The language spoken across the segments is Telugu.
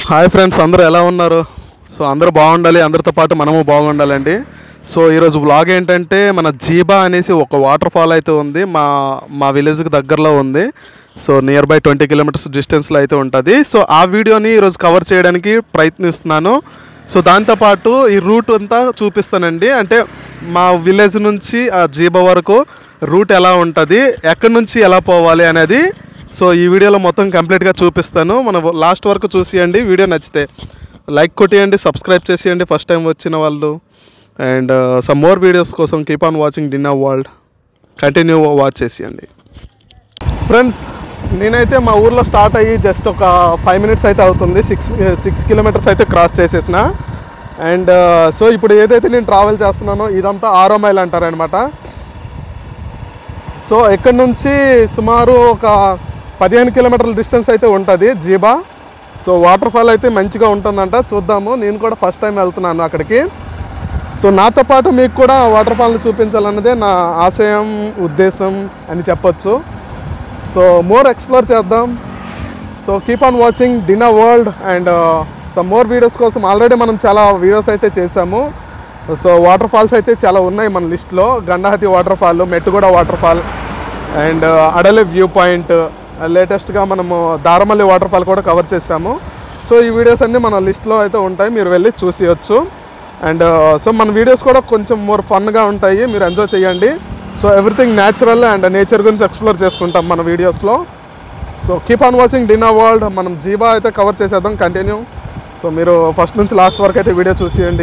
హాయ్ ఫ్రెండ్స్ అందరూ ఎలా ఉన్నారు సో అందరూ బాగుండాలి అందరితో పాటు మనము బాగుండాలండి సో ఈరోజు బ్లాగ్ ఏంటంటే మన జీబా అనేసి ఒక వాటర్ ఫాల్ అయితే ఉంది మా మా విలేజ్కి దగ్గరలో ఉంది so near by twenty kilometres డిస్టెన్స్లో అయితే ఉంటుంది సో ఆ వీడియోని ఈరోజు కవర్ చేయడానికి ప్రయత్నిస్తున్నాను సో దాంతోపాటు ఈ రూట్ అంతా చూపిస్తానండి అంటే మా విలేజ్ నుంచి ఆ జీబా వరకు రూట్ ఎలా ఉంటుంది ఎక్కడి నుంచి ఎలా పోవాలి అనేది సో ఈ వీడియోలో మొత్తం కంప్లీట్గా చూపిస్తాను మన లాస్ట్ వరకు చూసియండి వీడియో నచ్చితే లైక్ కొట్టియండి సబ్స్క్రైబ్ చేసేయండి ఫస్ట్ టైం వచ్చిన వాళ్ళు అండ్ సమ్ మోర్ వీడియోస్ కోసం keep on watching dinner world continue watch చేసేయండి ఫ్రెండ్స్ నేనైతే మా ఊర్లో స్టార్ట్ అయ్యి జస్ట్ ఒక ఫైవ్ మినిట్స్ అయితే అవుతుంది సిక్స్ సిక్స్ కిలోమీటర్స్ అయితే క్రాస్ చేసేసిన అండ్ సో ఇప్పుడు ఏదైతే నేను ట్రావెల్ చేస్తున్నానో ఇదంతా ఆరో మైల్ అంటారనమాట సో ఇక్కడ నుంచి సుమారు ఒక పదిహేను కిలోమీటర్ల డిస్టెన్స్ అయితే ఉంటుంది జీబా సో వాటర్ ఫాల్ అయితే మంచిగా ఉంటుందంట చూద్దాము నేను కూడా ఫస్ట్ టైం వెళ్తున్నాను అక్కడికి సో నాతో పాటు మీకు కూడా వాటర్ ఫాల్ని చూపించాలన్నదే నా ఆశయం ఉద్దేశం అని చెప్పొచ్చు సో మోర్ ఎక్స్ప్లోర్ చేద్దాం సో కీప్ ఆన్ వాచింగ్ డినా world and some more videos కోసం ఆల్రెడీ మనం చాలా వీడియోస్ అయితే చేసాము సో వాటర్ ఫాల్స్ అయితే చాలా ఉన్నాయి మన లిస్ట్లో Gandahati waterfall Mettuguda waterfall and Adali view point లేటెస్ట్గా మనము దారమల్లి వాటర్ ఫాల్ కూడా కవర్ చేసాము సో ఈ వీడియోస్ అన్నీ మన లిస్ట్లో అయితే ఉంటాయి మీరు వెళ్ళి చూసేయచ్చు అండ్ సో మన వీడియోస్ కూడా కొంచెం మోర్ ఫన్గా ఉంటాయి మీరు ఎంజాయ్ చేయండి so everything natural and nature గురించి ఎక్స్ప్లోర్ చేస్తుంటాం మన వీడియోస్లో సో కీప్ ఆన్ వాచింగ్ డినా వరల్డ్ మనం జీబా అయితే కవర్ చేసేద్దాం కంటిన్యూ సో మీరు ఫస్ట్ నుంచి లాస్ట్ వరకు అయితే వీడియో చూసేయండి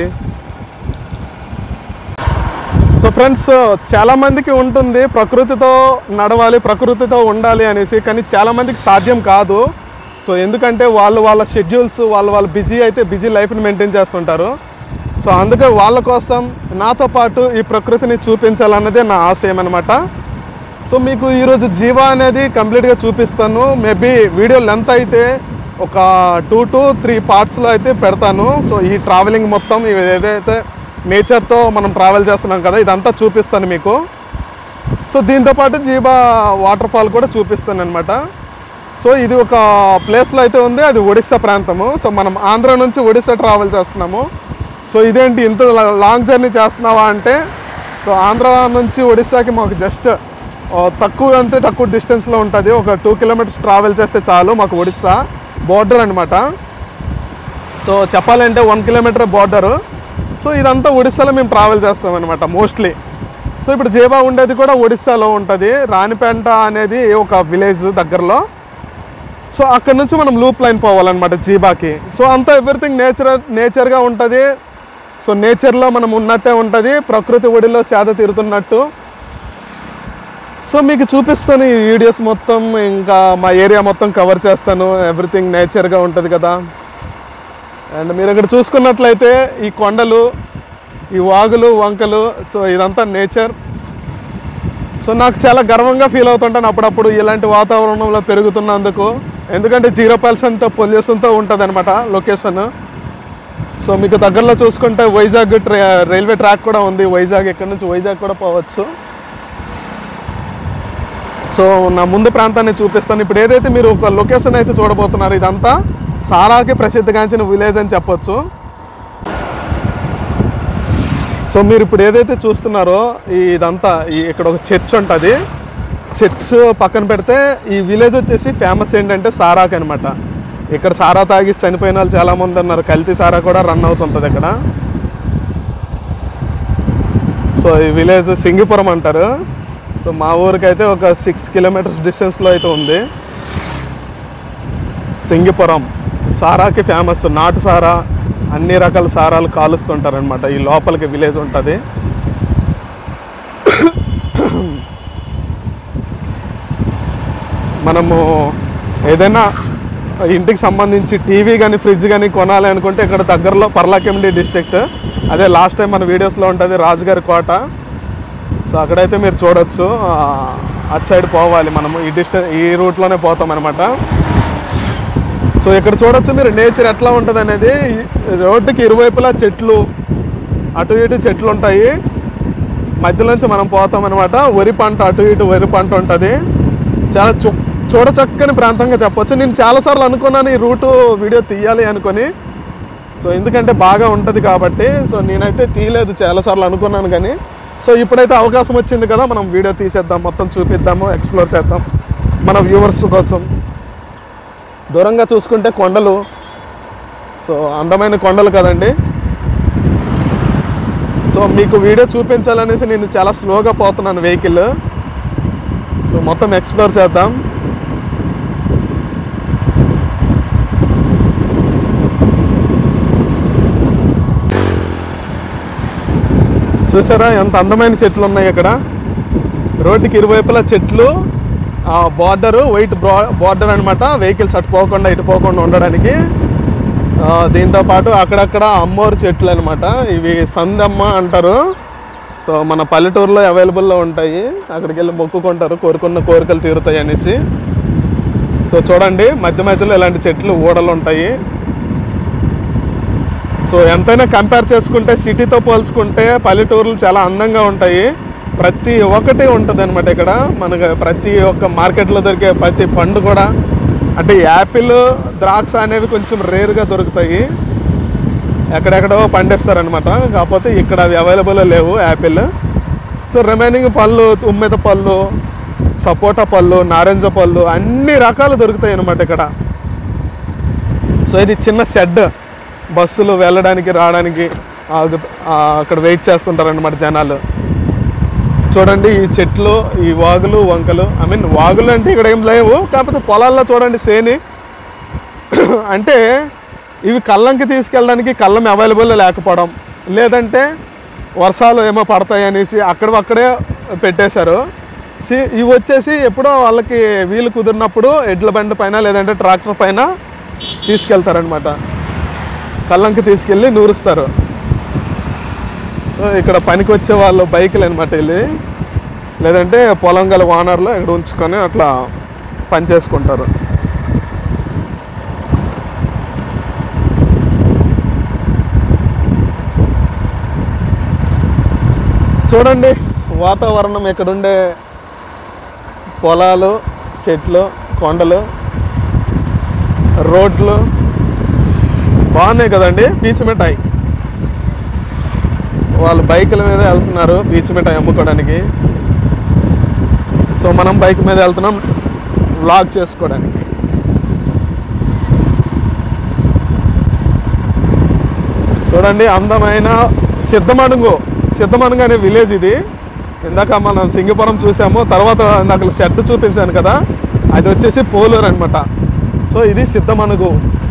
సో ఫ్రెండ్స్ చాలా మందికి ఉంటుంది ప్రకృతితో నడవాలి ప్రకృతితో ఉండాలి అనేసి కానీ చాలా మందికి సాధ్యం కాదు సో ఎందుకంటే వాళ్ళు వాళ్ళ షెడ్యూల్స్ వాళ్ళు వాళ్ళ బిజీ అయితే బిజీ లైఫ్ని మెయింటైన్ చేస్తుంటారు సో అందుకే వాళ్ళ కోసం నాతో పాటు ఈ ప్రకృతిని చూపించాలన్నదే నా ఆశయం అనమాట సో మీకు ఈరోజు జీవా అనేది కంప్లీట్గా చూపిస్తాను మేబీ వీడియో లెంత్ అయితే ఒక టూ టు త్రీ పార్ట్స్లో అయితే పెడతాను సో ఈ ట్రావెలింగ్ మొత్తం ఇవి ఏదైతే నేచర్తో మనం ట్రావెల్ చేస్తున్నాం కదా ఇదంతా చూపిస్తాను మీకు సో దీంతోపాటు జీబా వాటర్ ఫాల్ కూడా చూపిస్తాను అనమాట సో ఇది ఒక ప్లేస్లో అయితే ఉంది అది ఒడిస్సా ప్రాంతము సో మనం ఆంధ్ర నుంచి ఒడిస్సా ట్రావెల్ చేస్తున్నాము సో ఇదేంటి ఇంత లాంగ్ జర్నీ చేస్తున్నావా అంటే సో ఆంధ్ర నుంచి ఒడిస్సాకి మాకు జస్ట్ తక్కువ అంటే తక్కువ డిస్టెన్స్లో ఉంటుంది ఒక టూ కిలోమీటర్స్ ట్రావెల్ చేస్తే చాలు మాకు ఒడిస్సా బార్డర్ అనమాట సో చెప్పాలంటే వన్ కిలోమీటర్ బార్డరు సో ఇదంతా ఒడిస్సాలో మేము ట్రావెల్ చేస్తాం అనమాట మోస్ట్లీ సో ఇప్పుడు జేబా ఉండేది కూడా ఒడిస్సాలో ఉంటుంది రాణిపేంట అనేది ఒక విలేజ్ దగ్గరలో సో అక్కడ నుంచి మనం లూప్ లైన్ పోవాలన్నమాట జీబాకి సో అంతా ఎవ్రీథింగ్ నేచర్ నేచర్గా ఉంటుంది సో నేచర్లో మనం ఉన్నట్టే ఉంటుంది ప్రకృతి ఒడిలో సేద తీరుతున్నట్టు సో మీకు చూపిస్తాను ఈ వీడియోస్ మొత్తం ఇంకా మా ఏరియా మొత్తం కవర్ చేస్తాను ఎవ్రీథింగ్ నేచర్గా ఉంటుంది కదా అండ్ మీరు ఇక్కడ చూసుకున్నట్లయితే ఈ కొండలు ఈ వాగులు వంకలు సో ఇదంతా నేచర్ సో నాకు చాలా గర్వంగా ఫీల్ అవుతుంటాను అప్పుడప్పుడు ఇలాంటి వాతావరణంలో పెరుగుతున్నందుకు ఎందుకంటే జీరో పర్సెంట్ పొల్యూషన్తో ఉంటుంది అనమాట లొకేషన్ సో మీకు దగ్గరలో చూసుకుంటే వైజాగ్ ట్రే రైల్వే ట్రాక్ కూడా ఉంది వైజాగ్ ఇక్కడ నుంచి వైజాగ్ కూడా పోవచ్చు సో నా ముందు ప్రాంతాన్ని చూపిస్తాను ఇప్పుడు ఏదైతే మీరు ఒక లొకేషన్ అయితే చూడబోతున్నారు ఇదంతా సారాకి ప్రసిద్ధిగాంచిన విలేజ్ అని చెప్పొచ్చు సో మీరు ఇప్పుడు ఏదైతే చూస్తున్నారో ఈ ఇదంతా ఈ ఇక్కడ ఒక చర్చ్ ఉంటుంది చర్చ్ పక్కన పెడితే ఈ విలేజ్ వచ్చేసి ఫేమస్ ఏంటంటే సారాకి అనమాట ఇక్కడ సారా తాగి చనిపోయిన వాళ్ళు చాలామంది ఉన్నారు కల్తీ సారా కూడా రన్ అవుతుంటుంది ఇక్కడ సో ఈ విలేజ్ సింగిపురం అంటారు సో మా ఊరికైతే ఒక సిక్స్ కిలోమీటర్స్ డిస్టెన్స్లో అయితే ఉంది సింగిపురం సారాకి ఫేమస్ నాటు సారా అన్ని రకాల సారాలు కాలుస్తుంటారనమాట ఈ లోపలికి విలేజ్ ఉంటుంది మనము ఏదైనా ఇంటికి సంబంధించి టీవీ కానీ ఫ్రిడ్జ్ కానీ కొనాలి అనుకుంటే ఇక్కడ దగ్గరలో పర్లాకెమిడి డిస్ట్రిక్ట్ అదే లాస్ట్ టైం మన వీడియోస్లో ఉంటుంది రాజుగారి కోట సో అక్కడైతే మీరు చూడొచ్చు ఆ, అటు సైడ్ పోవాలి మనము ఈ డిస్టెన్స్ ఈ రూట్లోనే పోతాం అనమాట సో ఇక్కడ చూడొచ్చు మీరు నేచర్ ఎట్లా ఉంటుంది అనేది ఈ రోడ్డుకి ఇరువైపులా చెట్లు అటు ఇటు చెట్లు ఉంటాయి మధ్యలోంచి మనం పోతాం అనమాట వరి పంట అటు ఇటు వరి పంట ఉంటుంది చాలా చు చూడచక్కని ప్రాంతంగా చెప్పొచ్చు నేను చాలాసార్లు అనుకున్నాను ఈ రూటు వీడియో తీయాలి అనుకొని సో ఎందుకంటే బాగా ఉంటుంది కాబట్టి సో నేనైతే తీయలేదు చాలాసార్లు అనుకున్నాను కానీ సో ఇప్పుడైతే అవకాశం వచ్చింది కదా మనం వీడియో తీసేద్దాం మొత్తం చూపిద్దాము ఎక్స్ప్లోర్ చేద్దాం మన వ్యూవర్స్ కోసం దూరంగా చూసుకుంటే కొండలు సో అందమైన కొండలు కదండి సో మీకు వీడియో చూపించాలనేసి నేను చాలా స్లోగా పోతున్నాను వెహికల్ సో మొత్తం ఎక్స్ప్లోర్ చేద్దాం చూసారా ఎంత అందమైన చెట్లు ఉన్నాయి ఇక్కడ రోడ్డుకి ఇరువైపులా చెట్లు బార్డర్ వైట్ బార్డర్ అనమాట వెహికల్స్ అటు పోకుండా ఇటు పోకుండా ఉండడానికి ఆ, దీంతో పాటు అక్కడక్కడ అమ్మోరు చెట్లు అనమాట ఇవి సందమ్మ అంటారు సో మన పల్లెటూరులో అవైలబుల్లో ఉంటాయి అక్కడికి వెళ్ళి మొక్కుకుంటారు కోరుకున్న కోరికలు తీరుతాయి అనేసి సో చూడండి మధ్య మధ్యలో ఇలాంటి చెట్లు ఊడలు ఉంటాయి సో ఎంతైనా కంపేర్ చేసుకుంటే సిటీతో పోల్చుకుంటే పల్లెటూర్లు చాలా అందంగా ఉంటాయి ప్రతి ఒక్కటి ఉంటుంది అనమాట ఇక్కడ మనకు ప్రతి ఒక్క మార్కెట్లో దొరికే ప్రతి పండు కూడా అంటే యాపిల్ ద్రాక్ష అనేవి కొంచెం రేర్గా దొరుకుతాయి ఎక్కడెక్కడో పండిస్తారనమాట కాకపోతే ఇక్కడ అవి అవైలబుల్ లేవు యాపిల్ సో రిమైనింగ్ పళ్ళు తుమ్మెద పళ్ళు సపోటా పళ్ళు నారింజ పళ్ళు అన్ని రకాలు దొరుకుతాయి అనమాట ఇక్కడ సో ఇది చిన్న షెడ్ బస్సులు వెళ్ళడానికి రావడానికి ఆగు- ఆ, అక్కడ వెయిట్ చేస్తుంటారు అనమాట జనాలు చూడండి ఈ చెట్లు ఈ వాగులు వంకలు ఐ మీన్ వాగులు అంటే ఇక్కడ ఏం లేవు కాకపోతే పొలాల్లో చూడండి సేని అంటే ఇవి కళ్ళంకి తీసుకెళ్ళడానికి కళ్ళం అవైలబుల్ లేకపోవడం లేదంటే వర్షాలు ఏమో పడతాయి అనేసి అక్కడ అక్కడే పెట్టేశారు సి- ఇవి వచ్చేసి ఎప్పుడో వాళ్ళకి వీలు కుదిరినప్పుడు ఎడ్ల బండి పైన లేదంటే ట్రాక్టర్ పైన తీసుకెళ్తారనమాట కళ్ళంకి తీసుకెళ్ళి నూరుస్తారు సో ఇక్కడ పనికి వచ్చే వాళ్ళు బైకులు అనమాట వెళ్ళి లేదంటే పొలం గల ఓనర్లు ఇక్కడ ఉంచుకొని అట్లా పని చేసుకుంటారు చూడండి వాతావరణం ఇక్కడుండే పొలాలు చెట్లు కొండలు రోడ్లు బాగున్నాయి కదండి బీచ్ మిఠాయి వాళ్ళు బైకుల మీద వెళ్తున్నారు బీచ్ మిఠాయి అమ్ముకోవడానికి సో మనం బైక్ మీద వెళ్తున్నాం వ్లాగ్ చేసుకోవడానికి చూడండి అందమైన సిద్ధమణుగు సిద్ధమణుగు అనే విలేజ్ ఇది ఇందాక మనం సింగపురం చూసాము తర్వాత నాకు షెడ్ చూపించాను కదా అది వచ్చేసి పోలూరు అనమాట సో ఇది సిద్ధమణుగు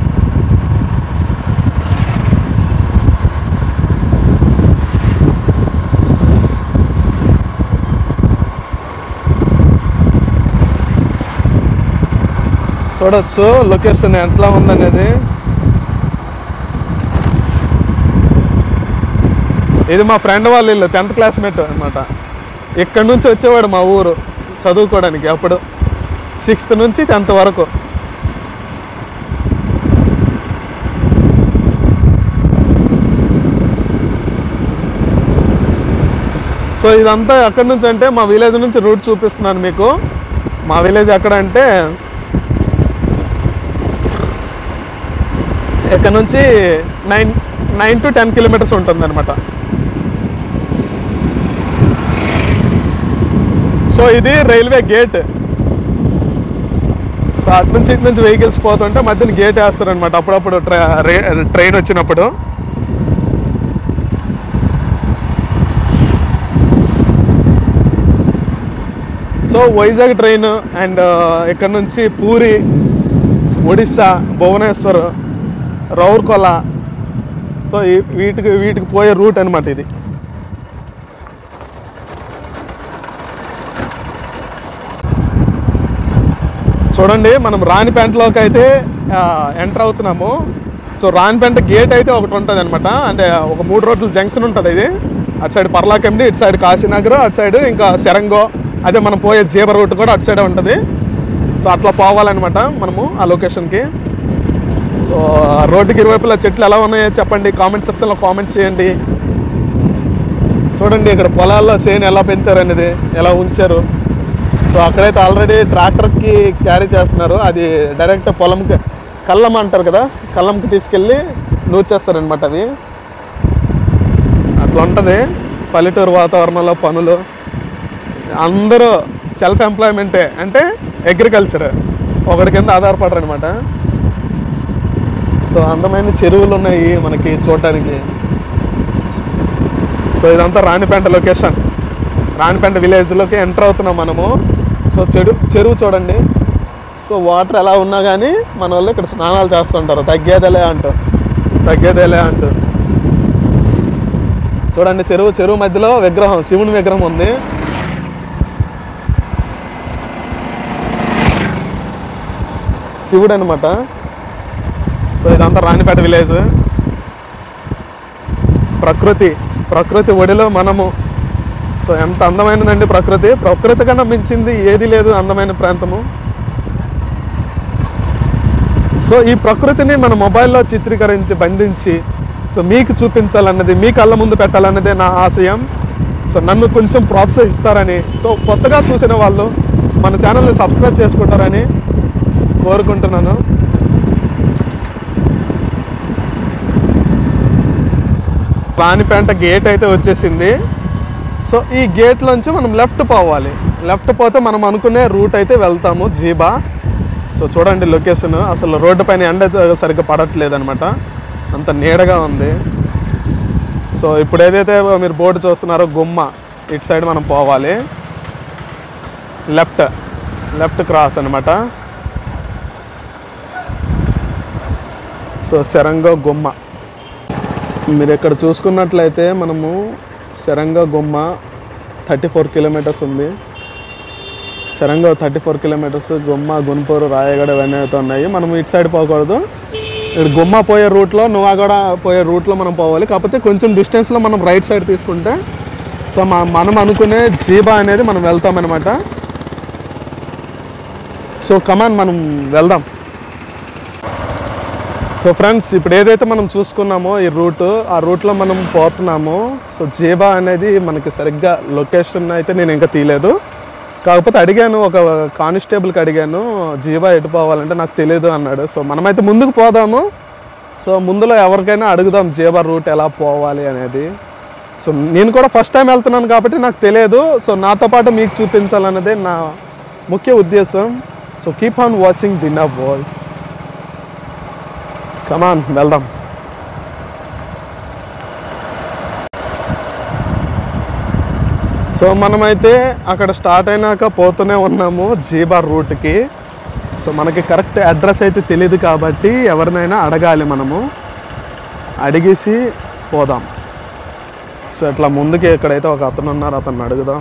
చూడొచ్చు లొకేషన్ ఎట్లా ఉందనేది ఇది మా ఫ్రెండ్ వాళ్ళ ఇల్లు టెన్త్ క్లాస్మేట్ అనమాట ఇక్కడ నుంచి వచ్చేవాడు మా ఊరు చదువుకోవడానికి అప్పుడు సిక్స్త్ నుంచి టెన్త్ వరకు సో ఇదంతా ఎక్కడి నుంచి అంటే మా విలేజ్ నుంచి రూట్ చూపిస్తున్నాను మీకు మా విలేజ్ ఎక్కడ అంటే ఇక్కడ నుంచి nine nine to ten kilometres ఉంటుంది అనమాట సో ఇది రైల్వే గేట్ సో అటు నుంచి ఇటు నుంచి వెహికల్స్ పోతుంటే మధ్యన గేట్ వేస్తారనమాట అప్పుడప్పుడు ట్రై- రే- ట్రైన్ వచ్చినప్పుడు సో వైజాగ్ ట్రైన్ అండ్ ఇక్కడ నుంచి పూరి ఒడిస్సా భువనేశ్వర్ రౌర్కొల సో ఈ- వీటికి వీటికి పోయే రూట్ అనమాట ఇది చూడండి మనం రాణిపేంటలోకి అయితే ఎంటర్ అవుతున్నాము సో రాణిపేంట గేట్ అయితే ఒకటి ఉంటుంది అనమాట అంటే ఒక మూడు రోడ్ల జంక్షన్ ఉంటుంది ఇది అటు సైడ్ పర్లాకెండి ఇటు సైడ్ కాశీనగర్ అటు సైడ్ ఇంకా శరంగో అదే మనం పోయే జీబ రూట్ కూడా అటు సైడే ఉంటుంది సో అట్లా పోవాలన్నమాట మనము ఆ లొకేషన్కి సో ఆ రోడ్డుకి ఇరువైపులా చెట్లు ఎలా ఉన్నాయో చెప్పండి కామెంట్ సెక్షన్లో కామెంట్ చేయండి చూడండి ఇక్కడ పొలాల్లో చేను ఎలా పెంచారు అనేది ఎలా ఉంచారు సో అక్కడైతే ఆల్రెడీ ట్రాక్టర్కి క్యారీ చేస్తున్నారు అది డైరెక్ట్ పొలంకి కళ్ళం అంటారు కదా కళ్ళంకి తీసుకెళ్ళి నూర్చేస్తారనమాట అవి అట్లా ఉంటుంది పల్లెటూరు వాతావరణంలో పనులు అందరూ సెల్ఫ్ ఎంప్లాయ్మెంటే అంటే అగ్రికల్చర్ ఒకటి కింద ఆధారపడరు అనమాట సో అందమైన చెరువులు ఉన్నాయి మనకి చూడటానికి సో ఇదంతా రాణిపేంట లొకేషన్ రాణిపేంట విలేజ్లోకి ఎంటర్ అవుతున్నాం మనము సో చెడు చెరువు చూడండి సో వాటర్ ఎలా ఉన్నా కానీ మన వాళ్ళు ఇక్కడ స్నానాలు చేస్తుంటారు తగ్గేదేలే అంటూ తగ్గేదేలే అంటూ చూడండి చెరువు చెరువు మధ్యలో విగ్రహం శివుని విగ్రహం ఉంది శివుడు అనమాట సో ఇదంతా రాణిపేట విలేజ్ ప్రకృతి ప్రకృతి ఒడిలో మనము సో ఎంత అందమైనదండి ప్రకృతి ప్రకృతి కన్నా మించింది ఏది లేదు అందమైన ప్రాంతము సో ఈ ప్రకృతిని మన మొబైల్లో చిత్రీకరించి బంధించి సో మీకు చూపించాలన్నది మీ కళ్ళ ముందు పెట్టాలన్నదే నా ఆశయం సో నన్ను కొంచెం ప్రోత్సహిస్తారని సో కొత్తగా చూసిన వాళ్ళు మన ఛానల్ని సబ్స్క్రైబ్ చేసుకుంటారని కోరుకుంటున్నాను రాణిపేంట గేట్ అయితే వచ్చేసింది సో ఈ గేట్లోంచి మనం లెఫ్ట్ పోవాలి లెఫ్ట్ పోతే మనం అనుకునే రూట్ అయితే వెళ్తాము జీబా సో చూడండి లొకేషన్ అసలు రోడ్డు పైన ఎండ అయితే సరిగ్గా పడట్లేదు అనమాట అంత నీడగా ఉంది సో ఇప్పుడు ఏదైతే మీరు బోర్డు చూస్తున్నారో గుమ్మ ఇటు సైడ్ మనం పోవాలి లెఫ్ట్ లెఫ్ట్ క్రాస్ అనమాట సో శరంగో గుమ్మ మీరు ఇక్కడ చూసుకున్నట్లయితే మనము శరంగ గుమ్మ థర్టీ ఫోర్ కిలోమీటర్స్ ఉంది శరంగ థర్టీ ఫోర్ కిలోమీటర్స్ గుమ్మ గుంపూరు రాయగడ ఇవన్నీ అయితే ఉన్నాయి మనం ఇటు సైడ్ పోకూడదు ఇక్కడ గుమ్మ పోయే రూట్లో నువ్వాగడ పోయే రూట్లో మనం పోవాలి కాకపోతే కొంచెం డిస్టెన్స్లో మనం రైట్ సైడ్ తీసుకుంటే సో మ- మనం అనుకునే జీబా అనేది మనం వెళ్తామన్నమాట సో కమాన్ మనం వెళ్దాం సో ఫ్రెండ్స్ ఇప్పుడు ఏదైతే మనం చూసుకున్నామో ఈ రూట్ ఆ రూట్లో మనం పోతున్నామో సో జేబా అనేది మనకి సరిగ్గా లొకేషన్ అయితే నేను ఇంకా తీయలేదు కాకపోతే అడిగాను ఒక కానిస్టేబుల్కి అడిగాను జీబా ఎటు పోవాలంటే నాకు తెలియదు అన్నాడు సో మనమైతే ముందుకు పోదాము సో ముందులో ఎవరికైనా అడుగుదాం జీబా రూట్ ఎలా పోవాలి అనేది సో నేను కూడా ఫస్ట్ టైం వెళ్తున్నాను కాబట్టి నాకు తెలియదు సో నాతో పాటు మీకు చూపించాలన్నదే నా ముఖ్య ఉద్దేశం సో కీప్ ఆన్ వాచింగ్ దిన్ ఆఫ్ వరల్డ్ కమాన్ వెళ్దాం సో మనమైతే అక్కడ స్టార్ట్ అయినాక పోతూనే ఉన్నాము జీబార్ రూట్కి సో మనకి కరెక్ట్ అడ్రస్ అయితే తెలియదు కాబట్టి ఎవరినైనా అడగాలి మనము అడిగేసి పోదాం సో ఇట్లా ముందుకి ఎక్కడైతే ఒక అతను ఉన్నారు అతన్ని అడుగుదాం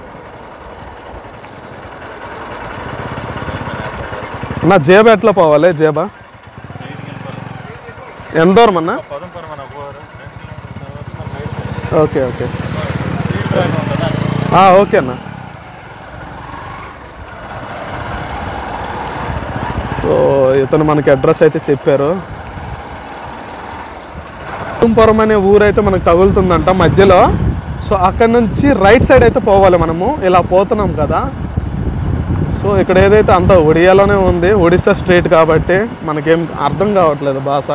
నా జేబా ఎట్లా పోవాలి జేబా ఎంత దూరం అన్నా పదంపురం మన ఊరు రెండు కిలోమీటర్ల తర్వాత మన right side okay okay street train ఉంటుందా ఆ, ఓకే అన్న సో ఇతను మనకి అడ్రస్ అయితే చెప్పారు కుటుంపురం అనే ఊరు అయితే మనకు తగులుతుందంట మధ్యలో సో అక్కడ నుంచి రైట్ సైడ్ అయితే పోవాలి మనము ఇలా పోతున్నాం కదా సో ఇక్కడ ఏదైతే అంతా ఒడియాలోనే ఉంది ఒడిస్సా స్ట్రీట్ కాబట్టి మనకేం అర్థం కావట్లేదు భాష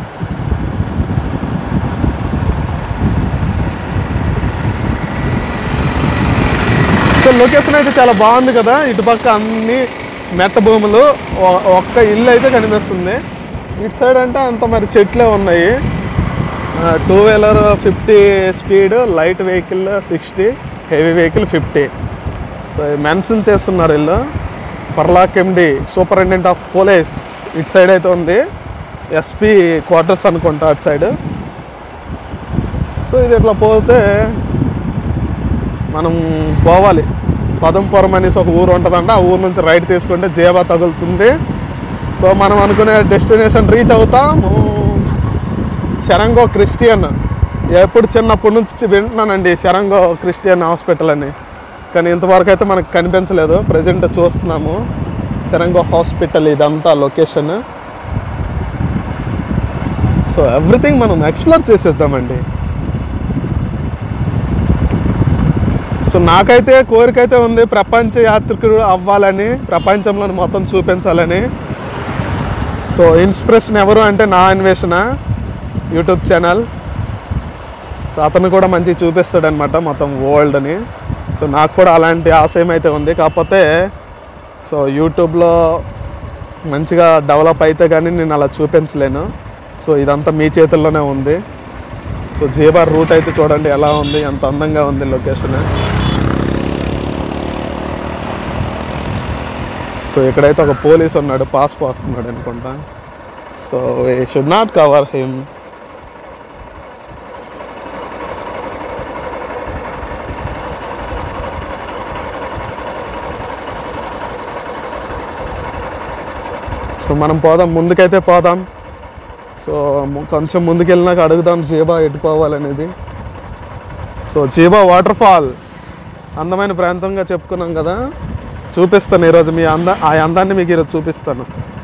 సో లొకేషన్ అయితే చాలా బాగుంది కదా ఇటుపక్క అన్ని మెట్ట భూములు ఒ- ఒక్క ఇల్లు అయితే కనిపిస్తుంది ఇటు సైడ్ అంటే అంత మరి చెట్లే ఉన్నాయి two wheeler fifty speed light vehicle sixty heavy vehicle fifty so mention చేస్తున్నారు వీళ్ళు Paralakhemundi superintendent of police ఇటు సైడ్ అయితే ఉంది ఎస్పీ క్వార్టర్స్ అనుకుంటా అటు సైడ్ సో ఇది ఇట్లా పోతే మనం పోవాలి పదంపురం అనేసి ఒక ఊరు ఉంటుందంట ఆ ఊరు నుంచి రైట్ తీసుకుంటే జేబా తగులుతుంది సో మనం అనుకునే డెస్టినేషన్ రీచ్ అవుతాము శరంగో క్రిస్టియన్ ఎప్పుడు చిన్నప్పటి నుంచి వింటున్నానండి శరంగో క్రిస్టియన్ హాస్పిటల్ అని కానీ ఇంతవరకు అయితే మనకు కనిపించలేదు ప్రజెంట్ చూస్తున్నాము శరంగో హాస్పిటల్ ఇదంతా లొకేషన్ సో ఎవ్రీథింగ్ మనం ఎక్స్ప్లోర్ చేసేద్దామండి సో నాకైతే కోరిక అయితే ఉంది ప్రపంచ యాత్రికుడు అవ్వాలని ప్రపంచంలో మొత్తం చూపించాలని సో ఇన్స్పిరేషన్ ఎవరు అంటే నా అన్వేషణ యూట్యూబ్ ఛానల్ సో అతను కూడా మంచి చూపిస్తాడు అనమాట మొత్తం వరల్డ్ని సో నాకు కూడా అలాంటి ఆశయం అయితే ఉంది కాకపోతే సో యూట్యూబ్లో మంచిగా డెవలప్ అయితే కానీ నేను అలా చూపించలేను సో ఇదంతా మీ చేతుల్లోనే ఉంది సో జీబార్ రూట్ అయితే చూడండి ఎలా ఉంది ఎంత అందంగా ఉంది లొకేషన్ సో ఇక్కడైతే ఒక పోలీస్ ఉన్నాడు పాస్ పోస్తున్నాడు అనుకుంటా so we should not cover him so మనం పోదాం ముందుకైతే పోదాం సో ము- కొంచెం ముందుకెళ్ళినాక అడుగుదాం జీబా ఎటు పోవాలనేది సో జీబా వాటర్ ఫాల్ అందమైన ప్రాంతంగా చెప్పుకున్నాం కదా చూపిస్తాను ఈరోజు మీ అంద ఆ అందాన్ని మీకు ఈరోజు చూపిస్తాను